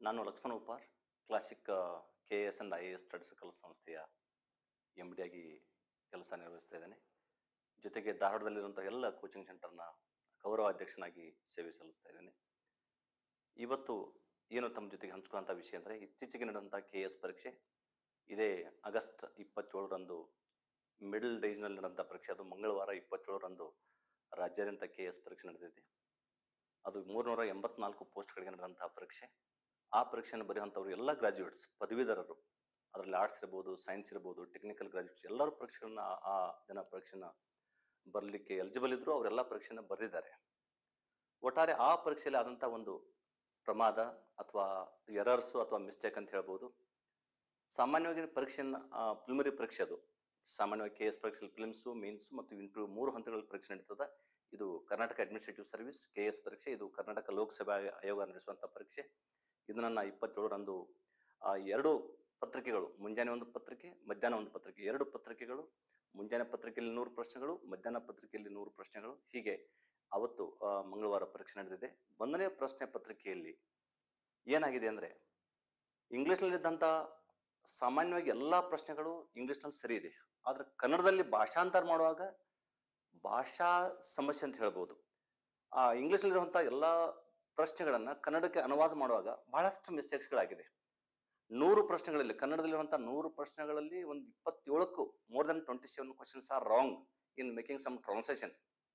ನಾನು Lakshmana Upar classic K S and I A S study circle ಸಂಸ್ಥೆಯ M D ಆಗಿ ಕೆಲಸ ನಿರ್ವಹಿಸ್ತಾ ಇದ್ದೇನೆ ಜೊತೆಗೆ ಧಾರವಾಡದಲ್ಲಿರುವಂಥ ಎಲ್ಲ ಕೋಚಿಂಗ್ ಸೆಂಟರ್ನ ಗೌರವ ಅಧ್ಯಕ್ಷನಾಗಿ ಸೇವೆ ಸಲ್ಲಿಸ್ತಾ ಇದ್ದೇನೆ ಇವತ್ತು ಏನು ತಮ್ಮ ಜೊತೆಗೆ ಹಂಚ್ಕೊಳ್ಳೋಂಥ ವಿಷಯ ಅಂದರೆ ಇತ್ತೀಚೆಗೆ ನಡೆದಂಥ ಕೆ ಎಸ್ ಪರೀಕ್ಷೆ ಇದೇ ಆಗಸ್ಟ್ ಇಪ್ಪತ್ತೇಳರಂದು ಮಿಡಲ್ ಡೇಸ್ನಲ್ಲಿ ನಡೆದಂಥ ಪರೀಕ್ಷೆ ಅದು ಮಂಗಳವಾರ ಇಪ್ಪತ್ತೇಳರಂದು ರಾಜ್ಯಾದ್ಯಂತ ಕೆ ಎಸ್ ಪರೀಕ್ಷೆ ನಡೆದಿದೆ ಅದು ಮೂರುನೂರ ಎಂಬತ್ನಾಲ್ಕು ಪೋಸ್ಟ್ಗಳಿಗೆ ನಡೆದಂತಹ ಪರೀಕ್ಷೆ ಆ ಪರೀಕ್ಷೆಯನ್ನು ಬರೆಯುವಂಥವ್ರು ಎಲ್ಲ ಗ್ರಾಜ್ಯುಯೇಟ್ಸ್ ಪದವೀಧರರು ಅದರಲ್ಲಿ ಆರ್ಟ್ಸ್ ಇರ್ಬೋದು ಸೈನ್ಸ್ ಇರ್ಬೋದು ಟೆಕ್ನಿಕಲ್ ಗ್ರಾಜ್ಯುಯೇಟ್ಸ್ ಎಲ್ಲರೂ ಪರೀಕ್ಷೆಗಳನ್ನ ಆ- ಆ ದಿನ ಪರೀಕ್ಷೆನ ಬರಲಿಕ್ಕೆ ಎಲಿಜಿಬಲ್ ಇದ್ದರು ಅವರೆಲ್ಲ ಪರೀಕ್ಷೆನ ಬರೆದಿದ್ದಾರೆ ಒಟ್ಟಾರೆ ಆ ಪರೀಕ್ಷೆಯಲ್ಲಿ ಆದಂಥ ಒಂದು ಪ್ರಮಾದ ಅಥವಾ ಎರರ್ಸು ಅಥವಾ ಮಿಸ್ಟೇಕ್ ಅಂತ ಹೇಳ್ಬೋದು ಸಾಮಾನ್ಯವಾಗಿ ಪರೀಕ್ಷೆಯನ್ನು ಪ್ರಿಲಿಮಿನರಿ ಪರೀಕ್ಷೆ ಅದು ಸಾಮಾನ್ಯವಾಗಿ ಕೆ ಎಸ್ ಪರೀಕ್ಷೆಯಲ್ಲಿ ಫಿಲಿಮ್ಸು ಮೇನ್ಸು ಮತ್ತು ಇಂಟರ್ವ್ಯೂ ಮೂರು ಹಂತಗಳಲ್ಲಿ ಪರೀಕ್ಷೆ ನಡೀತದೆ ಇದು Karnataka administrative service K S ಪರೀಕ್ಷೆ ಇದು ಕರ್ನಾಟಕ ಲೋಕಸಭಾ ಆಯೋಗ ನಡೆಸುವಂಥ ಪರೀಕ್ಷೆ ಇದು ನನ್ನ ಇಪ್ಪತ್ತೇಳರಂದು ಆ, ಎರಡು ಪತ್ರಿಕೆಗಳು ಮುಂಜಾನೆ ಒಂದು ಪತ್ರಿಕೆ ಮಧ್ಯಾಹ್ನ ಒಂದು ಪತ್ರಿಕೆ ಎರಡು ಪತ್ರಿಕೆಗಳು ಮುಂಜಾನೆ ಪತ್ರಿಕೆಯಲ್ಲಿ ನೂರು ಪ್ರಶ್ನೆಗಳು ಮಧ್ಯಾಹ್ನ ಪತ್ರಿಕೆಯಲ್ಲಿ ನೂರು ಪ್ರಶ್ನೆಗಳು ಹೀಗೆ ಅವತ್ತು ಆ, ಮಂಗಳವಾರ ಪರೀಕ್ಷೆ ನಡೆದಿದೆ ಒಂದನೇ ಪ್ರಶ್ನೆ ಪತ್ರಿಕೆಯಲ್ಲಿ ಏನಾಗಿದೆ ಅಂದರೆ ಇಂಗ್ಲೀಷ್ನಲ್ಲಿದ್ದಂಥ ಸಾಮಾನ್ಯವಾಗಿ ಎಲ್ಲ ಪ್ರಶ್ನೆಗಳು ಇಂಗ್ಲೀಷ್ನಲ್ಲಿ ಸರಿ ಇದೆ ಆದರೆ ಕನ್ನಡದಲ್ಲಿ ಭಾಷಾಂತರ ಮಾಡುವಾಗ ಭಾಷಾ ಸಮಸ್ಯೆ ಅಂತ ಹೇಳ್ಬೋದು ಆ ಇಂಗ್ಲೀಷಲ್ಲಿರುವಂಥ ಎಲ್ಲ ಪ್ರಶ್ನೆಗಳನ್ನು ಕನ್ನಡಕ್ಕೆ ಅನುವಾದ ಮಾಡುವಾಗ ಬಹಳಷ್ಟು ಮಿಸ್ಟೇಕ್ಸ್ಗಳಾಗಿದೆ ನೂರು ಪ್ರಶ್ನೆಗಳಲ್ಲಿ ಕನ್ನಡದಲ್ಲಿರುವಂಥ ನೂರು ಪ್ರಶ್ನೆಗಳಲ್ಲಿ ಒಂದು ಇಪ್ಪತ್ತೇಳಕ್ಕೂ more than twenty seven questions are wrong in making some translation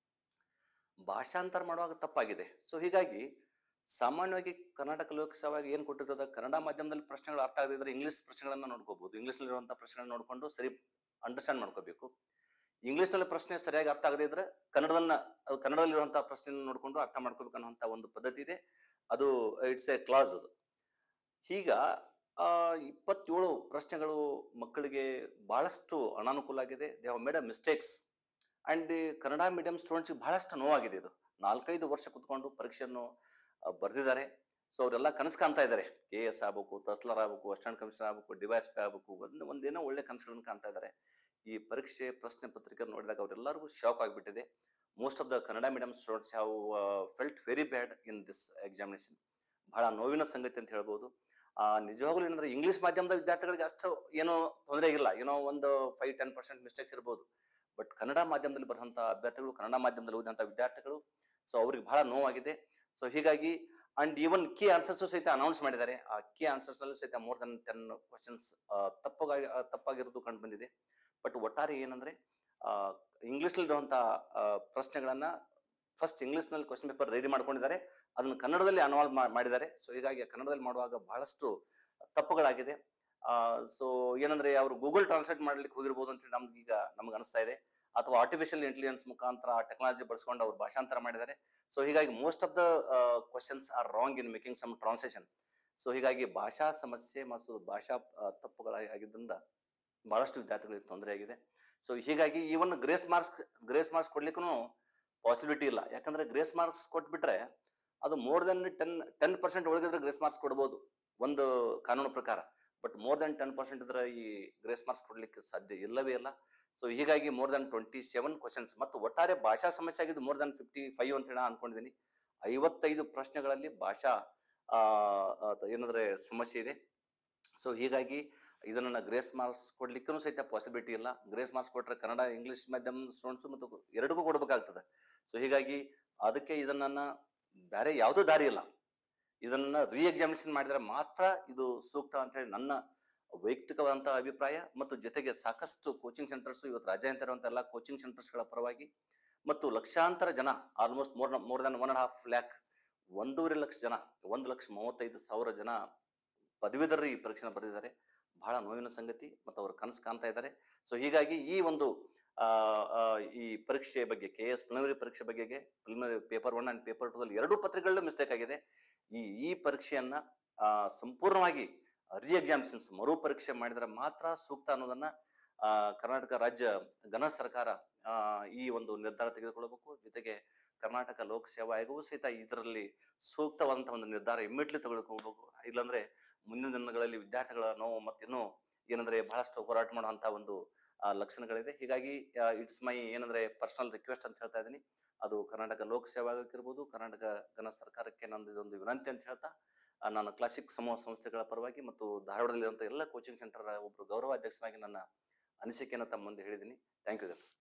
ಭಾಷಾಂತರ ಮಾಡುವಾಗ ತಪ್ಪಾಗಿದೆ ಸೊ ಹೀಗಾಗಿ ಸಾಮಾನ್ಯವಾಗಿ ಕರ್ನಾಟಕ ಲೋಕಸಭೆಗೆ ಏನು ಕೊಟ್ಟಿರ್ತದೆ ಕನ್ನಡ ಮಾಧ್ಯಮದಲ್ಲಿ ಪ್ರಶ್ನೆಗಳು ಅರ್ಥ ಆಗದಿದ್ರೆ ಇಂಗ್ಲಿಷ್ ಪ್ರಶ್ನೆಗಳನ್ನ ನೋಡ್ಕೋಬಹುದು ಇಂಗ್ಲಿಷ್ನಲ್ಲಿರುವಂಥ ಪ್ರಶ್ನೆಗಳನ್ನ ನೋಡಿಕೊಂಡು ಸರಿ ಅಂಡರ್ಸ್ಟ್ಯಾಂಡ್ ಮಾಡ್ಕೋಬೇಕು ಇಂಗ್ಲಿಷ್ನಲ್ಲಿ ಪ್ರಶ್ನೆ ಸರಿಯಾಗಿ ಅರ್ಥ ಆಗದೇ ಇದ್ರೆ ಕನ್ನಡದನ್ನ ಅದು ಕನ್ನಡದಲ್ಲಿರುವಂತಹ ಪ್ರಶ್ನೆಯನ್ನು ನೋಡಿಕೊಂಡು ಅರ್ಥ ಮಾಡ್ಕೋಬೇಕು ಅನ್ನುವಂಥ ಒಂದು ಪದ್ಧತಿ ಇದೆ ಅದು ಇಟ್ಸ್ ಎ ಕ್ಲಾಸ್ ಅದು ಈಗ ಆ, ಇಪ್ಪತ್ತೇಳು ಪ್ರಶ್ನೆಗಳು ಮಕ್ಕಳಿಗೆ ಬಹಳಷ್ಟು ಅನಾನುಕೂಲ ಆಗಿದೆ they have made a mistakes and Kannada medium ಸ್ಟೂಡೆಂಟ್ಸ್ಗೆ ಬಹಳಷ್ಟು ನೋವಾಗಿದೆ ಇದು ನಾಲ್ಕೈದು ವರ್ಷ ಕುತ್ಕೊಂಡು ಪರೀಕ್ಷೆಯನ್ನು ಬರೆದಿದ್ದಾರೆ ಸೊ ಅವರೆಲ್ಲ ಕನಸು ಕಾಣ್ತಾ ಇದ್ದಾರೆ ಕೆ ಎಸ್ ಆಗ್ಬೇಕು ತಹಸ್ಲಾರ್ ಆಗ್ಬೇಕು ಅಸಿಸ್ಟೆಂಟ್ ಕಮಿಷನರ್ ಆಗ್ಬೇಕು ಡಿವೈಸ್ ಪಿ ಆಗ್ಬೇಕು ಒಂದು ಒಂದೇನೋ ಒಳ್ಳೆ ಕನಸುಗಳನ್ನು ಕಾಣ್ತಾ ಇದ್ದಾರೆ ಈ ಪರೀಕ್ಷೆ ಪ್ರಶ್ನೆ ಪತ್ರಿಕೆ ನೋಡಿದಾಗ ಅವರೆಲ್ಲರಿಗೂ ಶಾಕ್ ಆಗಿಬಿಟ್ಟಿದೆ most of the Kannada medium students have felt very bad in this examination ಬಹಳ ನೋವಿನ ಸಂಗತಿ ಅಂತ ಹೇಳ್ಬೋದು ಆ, ನಿಜವಾಗ್ಲೂ ಏನಂದ್ರೆ ಇಂಗ್ಲಿಷ್ ಮಾಧ್ಯಮದ ವಿದ್ಯಾರ್ಥಿಗಳಿಗೆ ಅಷ್ಟು ಏನೋ ತೊಂದರೆ ಆಗಿಲ್ಲ ಏನೋ ಒಂದು ಫೈವ್ ಟೆನ್ ಪರ್ಸೆಂಟ್ ಮಿಸ್ಟೇಕ್ಸ್ ಇರ್ಬೋದು ಬಟ್ ಕನ್ನಡ ಮಾಧ್ಯಮದಲ್ಲಿ ಬರೆದಂಥ ಅಭ್ಯರ್ಥಿಗಳು ಕನ್ನಡ ಮಾಧ್ಯಮದಲ್ಲಿ ಓದಿದಂಥ ವಿದ್ಯಾರ್ಥಿಗಳು ಸೊ ಅವ್ರಿಗೆ ಬಹಳ ನೋವಾಗಿದೆ ಸೊ ಹೀಗಾಗಿ ಅಂಡ್ ಈವನ್ ಕೀ ಆನ್ಸರ್ಸ್ ಸಹಿತ ಅನೌನ್ಸ್ ಮಾಡಿದ್ದಾರೆ ಆ ಕೀ ಆನ್ಸರ್ಸ್ ಅಲ್ಲೂ ಸಹಿತ ಮೋರ್ ದನ್ ಟೆನ್ ಕ್ವಶನ್ಸ್ ತಪ್ಪಾಗಿ ಆ, ತಪ್ಪಾಗಿರೋದು ಕಂಡು ಬಂದಿದೆ ಬಟ್ ಒಟ್ಟಾರೆ ಏನಂದ್ರೆ ಇಂಗ್ಲಿಷ್ನಲ್ಲಿರುವಂಥ ಪ್ರಶ್ನೆಗಳನ್ನ ಫಸ್ಟ್ ಇಂಗ್ಲಿಷ್ನಲ್ಲಿ ಕ್ವಶನ್ ಪೇಪರ್ ರೆಡಿ ಮಾಡ್ಕೊಂಡಿದ್ದಾರೆ ಅದನ್ನು ಕನ್ನಡದಲ್ಲಿ ಅನುವಾದ ಮಾ- ಮಾಡಿದ್ದಾರೆ ಸೊ ಹೀಗಾಗಿ ಕನ್ನಡದಲ್ಲಿ ಮಾಡುವಾಗ ಬಹಳಷ್ಟು ತಪ್ಪುಗಳಾಗಿದೆ ಸೊ ಏನಂದ್ರೆ ಅವರು ಗೂಗಲ್ ಟ್ರಾನ್ಸ್ಲೇಟ್ ಮಾಡ್ಲಿಕ್ಕೆ ಹೋಗಿರ್ಬೋದು ಅಂತ ನಮ್ಗೆ ಈಗ ನಮ್ಗೆ ಅನಿಸ್ತಾ ಇದೆ ಅಥವಾ ಆರ್ಟಿಫಿಷಿಯಲ್ ಇಂಟೆಲಿಜೆನ್ಸ್ ಮುಖಾಂತರ ಟೆಕ್ನಾಲಜಿ ಬಳಸ್ಕೊಂಡು ಅವ್ರು ಭಾಷಾಂತರ ಮಾಡಿದ್ದಾರೆ ಸೊ ಹೀಗಾಗಿ most of the questions are wrong in making some translation so ಹೀಗಾಗಿ ಭಾಷಾ ಸಮಸ್ಯೆ ಮತ್ತು ಭಾಷಾ ಆ, ತಪ್ಪುಗಳಾಗಿದ್ದರಿಂದ ಬಹಳಷ್ಟು ವಿದ್ಯಾರ್ಥಿಗಳಿಗೆ ತೊಂದರೆ ಆಗಿದೆ ಸೊ ಹೀಗಾಗಿ even grace marks grace marks ಕೊಡ್ಲಿಕ್ಕೂ ಪಾಸಿಬಿಲಿಟಿ ಇಲ್ಲ ಯಾಕಂದ್ರೆ ಗ್ರೇಸ್ ಮಾರ್ಕ್ಸ್ ಕೊಟ್ಬಿಟ್ರೆ ಅದು more than ten ten percent ಒಳಗಿದ್ರೆ ಗ್ರೇಸ್ ಮಾರ್ಕ್ಸ್ ಕೊಡ್ಬೋದು ಒಂದು ಕಾನೂನು ಪ್ರಕಾರ but more than ten percent ಇದ್ರೆ ಈ ಗ್ರೇಸ್ ಮಾರ್ಕ್ಸ್ ಕೊಡ್ಲಿಕ್ಕೆ ಸಾಧ್ಯ ಇಲ್ಲವೇ ಇಲ್ಲ ಸೊ ಹೀಗಾಗಿ more than twenty seven questions ಮತ್ತು ಒಟ್ಟಾರೆ ಭಾಷಾ ಸಮಸ್ಯೆ ಆಗಿದ್ದು ಮೋರ್ ದನ್ ಫಿಫ್ಟಿ ಫೈವ್ ಅಂತ ಹೇಳಿ ಅನ್ಕೊಂಡಿದ್ದೀನಿ ಐವತ್ತೈದು ಪ್ರಶ್ನೆಗಳಲ್ಲಿ ಭಾಷಾ ಆ, ಆ, ಏನಂದ್ರೆ ಸಮಸ್ಯೆ ಇದೆ ಸೊ ಹೀಗಾಗಿ ಇದನ್ನ ಗ್ರೇಸ್ ಮಾರ್ಕ್ಸ್ ಕೊಡ್ಲಿಕ್ಕೂ ಸಹಿತ ಪಾಸಿಬಿಲಿಟಿ ಇಲ್ಲ ಗ್ರೇಸ್ ಮಾರ್ಕ್ಸ್ ಕೊಟ್ರೆ ಕನ್ನಡ ಇಂಗ್ಲಿಷ್ ಮಾಧ್ಯಮ ಸ್ಟೂಡೆಂಟ್ಸ್ ಮತ್ತು ಎರಡಕ್ಕೂ ಕೊಡ್ಬೇಕಾಗ್ತದೆ ಸೊ ಹೀಗಾಗಿ ಅದಕ್ಕೆ ಇದನ್ನ ಬೇರೆ ಯಾವುದೂ ದಾರಿ ಇಲ್ಲ ಇದನ್ನ ರೀ ಎಕ್ಸಾಮಿನೇಷನ್ ಮಾಡಿದ್ರೆ ಮಾತ್ರ ಇದು ಸೂಕ್ತ ಅಂತ ಹೇಳಿ ನನ್ನ ವೈಯಕ್ತಿಕವಾದಂತಹ ಅಭಿಪ್ರಾಯ ಮತ್ತು ಜೊತೆಗೆ ಸಾಕಷ್ಟು ಕೋಚಿಂಗ್ ಸೆಂಟರ್ಸ್ ಇವತ್ತು ರಾಜ್ಯಾಂತರ ಇರುವಂತಹ ಎಲ್ಲ ಕೋಚಿಂಗ್ ಸೆಂಟರ್ಸ್ಗಳ ಪರವಾಗಿ ಮತ್ತು ಲಕ್ಷಾಂತರ ಜನ almost more more than one and half lakh ಒಂದೂವರೆ ಲಕ್ಷ ಜನ ಒಂದು ಲಕ್ಷ ಮೂವತ್ತೈದು ಸಾವಿರ ಜನ ಪದವೀಧರರು ಈ ಪರೀಕ್ಷೆನ ಬರೆದಿದ್ದಾರೆ ಬಹಳ ನೋವಿನ ಸಂಗತಿ ಮತ್ತು ಅವರು ಕನಸು ಕಾಣ್ತಾ ಇದ್ದಾರೆ ಸೊ ಹೀಗಾಗಿ ಈ ಒಂದು ಆ, ಆ, ಈ ಪರೀಕ್ಷೆ ಬಗ್ಗೆ ಕೆ ಎಸ್ ಪ್ರಿಲಿಮಿನರಿ ಪರೀಕ್ಷೆ ಬಗೆಗೆ preliminary paper one and paper two ಅಲ್ಲಿ ಎರಡು ಪತ್ರಿಕೆಗಳಲ್ಲೂ ಮಿಸ್ಟೇಕ್ ಆಗಿದೆ ಈ ಈ ಪರೀಕ್ಷೆಯನ್ನ ಆ, ಸಂಪೂರ್ಣವಾಗಿ ರಿ ಎಕ್ಸಾಮಿನೇಷನ್ಸ್ ಮರು ಪರೀಕ್ಷೆ ಮಾಡಿದ್ರೆ ಮಾತ್ರ ಸೂಕ್ತ ಅನ್ನೋದನ್ನ ಆ, ಕರ್ನಾಟಕ ರಾಜ್ಯ ಘನ ಸರ್ಕಾರ ಆ, ಈ ಒಂದು ನಿರ್ಧಾರ ತೆಗೆದುಕೊಳ್ಳಬೇಕು ಜೊತೆಗೆ ಕರ್ನಾಟಕ ಲೋಕಸೇವಾ ಆಯೋಗವೂ ಸಹಿತ ಇದರಲ್ಲಿ ಸೂಕ್ತವಾದಂತಹ ಒಂದು ನಿರ್ಧಾರ ಇಮ್ಮಿಡಿಯಟ್ಲಿ ತೆಗೆದುಕೊಳ್ಬೇಕು ಇಲ್ಲಾಂದ್ರೆ ಮುಂದಿನ ದಿನಗಳಲ್ಲಿ ವಿದ್ಯಾರ್ಥಿಗಳ ನೋವು ಮತ್ತಿನ್ನೂ ಏನಂದ್ರೆ ಬಹಳಷ್ಟು ಹೋರಾಟ ಮಾಡುವಂತಹ ಒಂದು ಆ, ಲಕ್ಷಣಗಳಿದೆ ಹೀಗಾಗಿ ಇಟ್ಸ್ ಮೈ ಏನಂದ್ರೆ ಪರ್ಸನಲ್ ರಿಕ್ವೆಸ್ಟ್ ಅಂತ ಹೇಳ್ತಾ ಇದ್ದೀನಿ ಅದು ಕರ್ನಾಟಕ ಲೋಕಸೇವಾ ಆಯೋಗಕ್ಕಿರ್ಬೋದು ಕರ್ನಾಟಕ ಘನ ಸರ್ಕಾರಕ್ಕೆ ನಂದು ಇದೊಂದು ವಿನಂತಿ ಅಂತ ಹೇಳ್ತಾ ಆ, ನಾನು ಕ್ಲಾಸಿಕ್ ಸಮೂಹ ಸಂಸ್ಥೆಗಳ ಪರವಾಗಿ ಮತ್ತು ಧಾರವಾಡದಲ್ಲಿರುವಂಥ ಎಲ್ಲ ಕೋಚಿಂಗ್ ಸೆಂಟರ್ ಒಬ್ಬರು ಗೌರವ ಅಧ್ಯಕ್ಷರಾಗಿ ನನ್ನ ಅನಿಸಿಕೆಯನ್ನು ತಮ್ಮ ಮುಂದೆ ಹೇಳಿದ್ದೀನಿ ಥ್ಯಾಂಕ್ ಯು